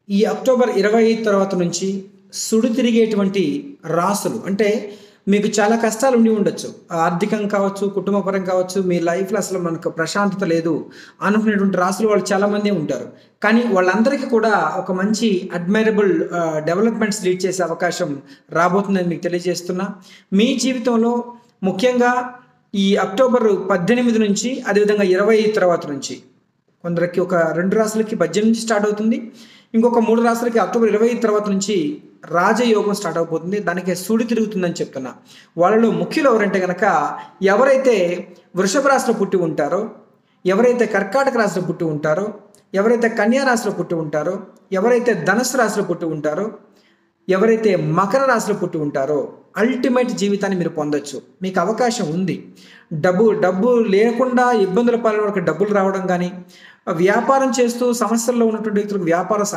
ఈ అక్టోబర్ ఇరవై తర్వాత నుంచి సుడి తిరిగేటువంటి రాసులు అంటే మీకు చాలా కష్టాలు ఉండి ఉండొచ్చు ఆర్థికం కావచ్చు కుటుంబపరం కావచ్చు మీ లైఫ్లో అసలు మనకు ప్రశాంతత లేదు అనుకునేటువంటి రాసులు వాళ్ళు చాలామంది ఉంటారు కానీ వాళ్ళందరికీ కూడా ఒక మంచి అడ్మైరబుల్ డెవలప్మెంట్స్ లీడ్ చేసే అవకాశం రాబోతుందని మీకు తెలియజేస్తున్నా మీ జీవితంలో ముఖ్యంగా ఈ అక్టోబర్ పద్దెనిమిది నుంచి అదేవిధంగా ఇరవై తర్వాత నుంచి కొందరికి ఒక రెండు రాసులకి పద్దెనిమిది నుంచి స్టార్ట్ అవుతుంది ఇంకొక మూడు రాసులకి అక్టోబర్ ఇరవై తర్వాత నుంచి రాజయోగం స్టార్ట్ అయిపోతుంది దానికి సూడి తిరుగుతుందని చెప్తున్నా వాళ్ళలో ముఖ్యులు ఎవరంటే కనుక ఎవరైతే వృషభ రాశిలో పుట్టి ఉంటారో ఎవరైతే కర్కాటక రాశిలో పుట్టి ఉంటారో ఎవరైతే కన్యా రాశిలో పుట్టి ఉంటారో ఎవరైతే ధనుసు రాశిలో పుట్టి ఉంటారో ఎవరైతే మకర రాశిలో పుట్టి ఉంటారో అల్టిమేట్ జీవితాన్ని మీరు పొందొచ్చు మీకు అవకాశం ఉంది డబ్బు డబ్బు లేకుండా ఇబ్బందుల పాలన డబ్బులు రావడం కానీ వ్యాపారం చేస్తూ సమస్యల్లో ఉన్నటువంటి వ్యక్తులకు వ్యాపార